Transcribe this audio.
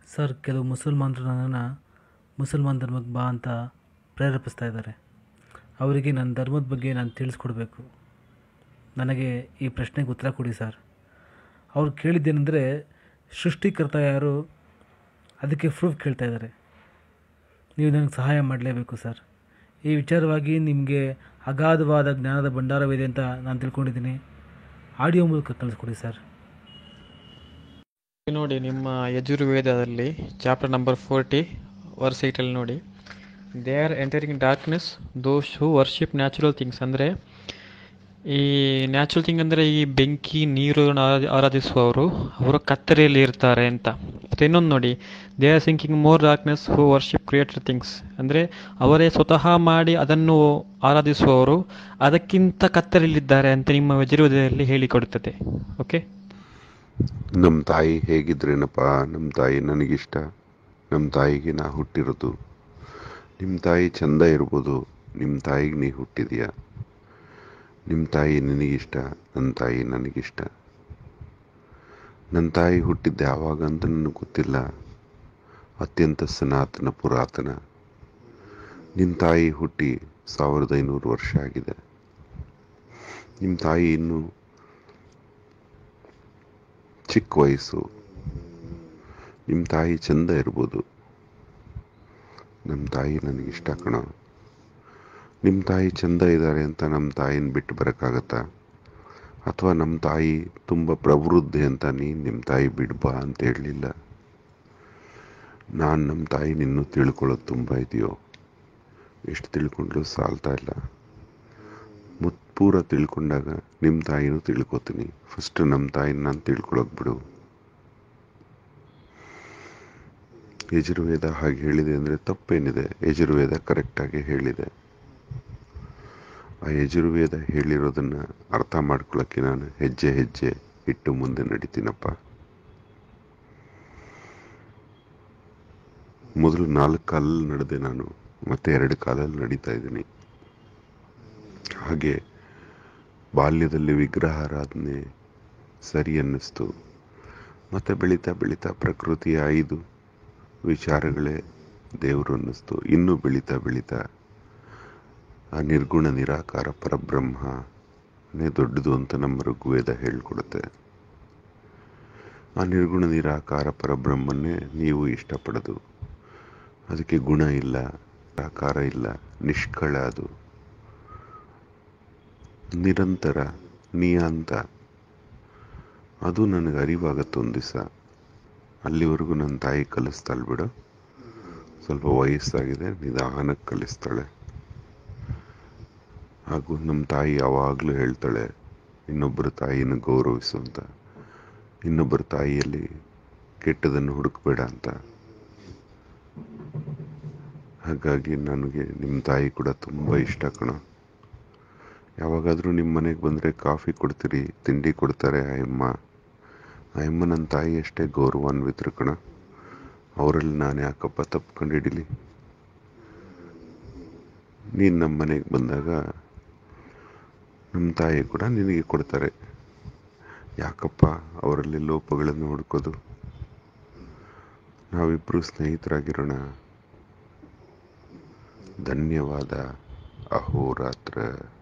sir ಕೆಲವು ಮುಸಲ್ಮಾನರು ನನ್ನನ್ನು ಮುಸಲ್ಮಾನ್ ಧರ್ಮಕ್ಕೆ ಬಾ ಅಂತ ಪ್ರೇರೇಪಿಸ್ತಾ ಇದ್ದಾರೆ ಅವರಿಗೆ ನನ್ನ ಧರ್ಮದ ಬಗ್ಗೆ ನಾನು ತಿಳಿಸ್ಕೊಡ್ಬೇಕು ನನಗೆ ಈ ಪ್ರಶ್ನೆಗೆ ಉತ್ತರ ಕೊಡಿ ಸರ್ ಅವ್ರು ಕೇಳಿದ್ದೇನೆಂದರೆ ಸೃಷ್ಟಿಕರ್ತ ಯಾರು ಅದಕ್ಕೆ ಪ್ರೂಫ್ ಕೇಳ್ತಾ ಇದ್ದಾರೆ ನೀವು ನನಗೆ ಸಹಾಯ ಮಾಡಲೇಬೇಕು ಸರ್ ಈ ವಿಚಾರವಾಗಿ ನಿಮಗೆ ಅಗಾಧವಾದ ಜ್ಞಾನದ ಭಂಡಾರವಿದೆ ಅಂತ ನಾನು ತಿಳ್ಕೊಂಡಿದ್ದೀನಿ ಆಡಿಯೋ ಮೂಲಕ ಕಳಿಸ್ಕೊಡಿ ಸರ್ ನೋಡಿ ನಿಮ್ಮ ಯಜುರ್ವೇದದಲ್ಲಿ ಚಾಪ್ಟರ್ ನಂಬರ್ ಫೋರ್ಟಿ ವರ್ಸ್ ಏಯ್ಟಲ್ಲಿ ನೋಡಿ they are entering darkness those who worship natural things ಅಂದರೆ ಈ ನ್ಯಾಚುರಲ್ ಥಿಂಗ್ ಅಂದರೆ ಈ ಬೆಂಕಿ ನೀರು ಆರಾಧಿಸುವವರು ಅವರು ಕತ್ತಲೆಯಲ್ಲಿ ಇರ್ತಾರೆ ಅಂತ ಮತ್ತು ಇನ್ನೊಂದು ನೋಡಿ they are sinking more darkness who worship creator things ಅಂದರೆ ಅವರೇ ಸ್ವತಃ ಮಾಡಿ ಅದನ್ನು ಆರಾಧಿಸುವವರು ಅದಕ್ಕಿಂತ ಕತ್ತಲೆಯಲ್ಲಿದ್ದಾರೆ ಅಂತ ನಿಮ್ಮ ಯಜುರ್ವೇದದಲ್ಲಿ ಹೇಳಿಕೊಡುತ್ತದೆ ಓಕೆ ನಮ್ಮ ತಾಯಿ ಹೇಗಿದ್ರೇನಪ್ಪ ನಮ್ಮ ತಾಯಿ ನನಗಿಷ್ಟ ನಮ್ಮ ತಾಯಿಗೆ ನಾ ಹುಟ್ಟಿರೋದು ನಿಮ್ಮ ತಾಯಿ ಚಂದ ಇರ್ಬೋದು ನಿಮ್ಮ ತಾಯಿಗೆ ನೀ ಹುಟ್ಟಿದೀಯ ನಿಮ್ಮ ತಾಯಿ ನಿನಗಿಷ್ಟ ನನ್ನ ತಾಯಿ ನನಗಿಷ್ಟ ನನ್ನ ತಾಯಿ ಹುಟ್ಟಿದ್ದೆ ಯಾವಾಗ ಅಂತ ನನಗೆ ಗೊತ್ತಿಲ್ಲ ಅತ್ಯಂತ ಸನಾತನ ಪುರಾತನ ನಿಮ್ಮ ತಾಯಿ ಹುಟ್ಟಿ ಸಾವಿರದ ಐನೂರು ವರ್ಷ ಆಗಿದೆ ನಿಮ್ಮ ತಾಯಿ ಇನ್ನೂ ಚಿಕ್ಕ ವಯಸ್ಸು ನಿಮ್ಮ ತಾಯಿ ಚಂದ ಇರ್ಬೋದು ನಮ್ಮ ತಾಯಿ ನನಗಿಷ್ಟ ಕಣ ನಿಮ್ಮ ತಾಯಿ ಚಂದ ಇದ್ದಾರೆ ಅಂತ ನಮ್ಮ ತಾಯಿನ ಬಿಟ್ಟು ಬರೋಕ್ಕಾಗತ್ತಾ ಅಥವಾ ನಮ್ಮ ತಾಯಿ ತುಂಬ ಪ್ರವೃದ್ಧಿ ಅಂತ ನೀನು ನಿಮ್ಮ ತಾಯಿ ಬಿಡ್ಬಾ ಅಂತ ಹೇಳಲಿಲ್ಲ ನಾನು ನಮ್ಮ ತಾಯಿ ನಿನ್ನೂ ತಿಳ್ಕೊಳ್ಳೋದು ತುಂಬ ಇದೆಯೋ ಎಷ್ಟು ತಿಳ್ಕೊಂಡ್ಲು ಸಾಲ್ತಾ ಇಲ್ಲ ಮುತ್ ಪೂರ ತಿಳ್ಕೊಂಡಾಗ ನಿಮ್ಮ ತಾಯಿನೂ ತಿಳ್ಕೊತೀನಿ ಫಸ್ಟ್ ನಮ್ಮ ತಾಯಿನ ನಾನು ತಿಳ್ಕೊಳಕ್ ಬಿಡು ಯಜುರ್ವೇದ ಹಾಗೆ ಹೇಳಿದೆ ಅಂದರೆ ತಪ್ಪೇನಿದೆ ಯಜುರ್ವೇದ ಕರೆಕ್ಟಾಗಿ ಹೇಳಿದೆ ಆ ಯಜುರ್ವೇದ ಹೇಳಿರೋದನ್ನ ಅರ್ಥ ಮಾಡ್ಕೊಳಕ್ಕೆ ನಾನು ಹೆಜ್ಜೆ ಹೆಜ್ಜೆ ಇಟ್ಟು ಮುಂದೆ ನಡಿತೀನಪ್ಪ ಮೊದಲು ನಾಲ್ಕು ಕಾಲಲ್ಲಿ ನಡೆದೆ ನಾನು ಮತ್ತೆ ಎರಡು ಕಾಲಲ್ಲಿ ನಡೀತಾ ಇದ್ದೀನಿ ಹಾಗೆ ಬಾಲ್ಯದಲ್ಲಿ ವಿಗ್ರಹಾರಾಧನೆ ಸರಿ ಅನ್ನಿಸ್ತು ಮತ್ತೆ ಬೆಳೀತಾ ಬೆಳೀತಾ ಪ್ರಕೃತಿಯ ಐದು ವಿಚಾರಗಳೇ ದೇವರು ಅನ್ನಿಸ್ತು ಇನ್ನೂ ಬೆಳೀತಾ ಬೆಳೀತಾ ಆ ನಿರ್ಗುಣ ನಿರಾಕಾರ ಪರಬ್ರಹ್ಮನೇ ದೊಡ್ಡದು ಅಂತ ನಮ್ಮ ಋಗ್ವೇದ ಹೇಳ್ಕೊಡುತ್ತೆ ಆ ನಿರ್ಗುಣ ನಿರಾಕಾರ ಪರಬ್ರಹ್ಮನ್ನೇ ನೀವು ಇಷ್ಟಪಡೋದು ಅದಕ್ಕೆ ಗುಣ ಇಲ್ಲ ಆಕಾರ ಇಲ್ಲ ನಿಷ್ಕಳ ಅದು ನಿರಂತರ ನಿಯಾಂತ ಅದು ನನಗೆ ಅರಿವಾಗತ್ತೆ ಒಂದು ದಿವಸ ಅಲ್ಲಿವರೆಗೂ ನನ್ನ ತಾಯಿ ಕಲಿಸ್ತಾಳೆ ಬಿಡು ಸ್ವಲ್ಪ ವಯಸ್ಸಾಗಿದೆ ನಿಧಾನಕ್ಕೆ ಕಲಿಸ್ತಾಳೆ ಹಾಗೂ ನಮ್ಮ ತಾಯಿ ಯಾವಾಗಲೂ ಹೇಳ್ತಾಳೆ ಇನ್ನೊಬ್ಬರ ತಾಯಿನ ಗೌರವಿಸು ಅಂತ ಇನ್ನೊಬ್ಬರ ತಾಯಿಯಲ್ಲಿ ಕೆಟ್ಟದನ್ನು ಹುಡುಕಬೇಡ ಅಂತ ಹಾಗಾಗಿ ನನಗೆ ನಿಮ್ಮ ತಾಯಿ ಕೂಡ ತುಂಬ ಇಷ್ಟ ಕಣ ಯಾವಾಗಾದರೂ ನಿಮ್ಮ ಮನೆಗೆ ಬಂದರೆ ಕಾಫಿ ಕೊಡ್ತೀರಿ ತಿಂಡಿ ಕೊಡ್ತಾರೆ ಆ ಅಮ್ಮ ಆ ಅಮ್ಮ ನನ್ನ ತಾಯಿ ಅಷ್ಟೇ ಗೌರವಾನ್ವಿತರು ಕಣ ಅವರಲ್ಲಿ ನಾನು ಯಾಕಪ್ಪ ತಪ್ಕೊಂಡು ಹಿಡೀಲಿ ನೀನು ನಮ್ಮ ಮನೆಗೆ ಬಂದಾಗ ನಮ್ಮ ತಾಯಿ ಕೂಡ ನಿನಗೆ ಕೊಡ್ತಾರೆ ಯಾಕಪ್ಪ ಅವರಲ್ಲಿ ಲೋಪಗಳನ್ನು ಹುಡ್ಕೋದು ನಾವಿಬ್ಬರು ಸ್ನೇಹಿತರಾಗಿರೋಣ ಧನ್ಯವಾದ ಅಹೋರಾತ್ರ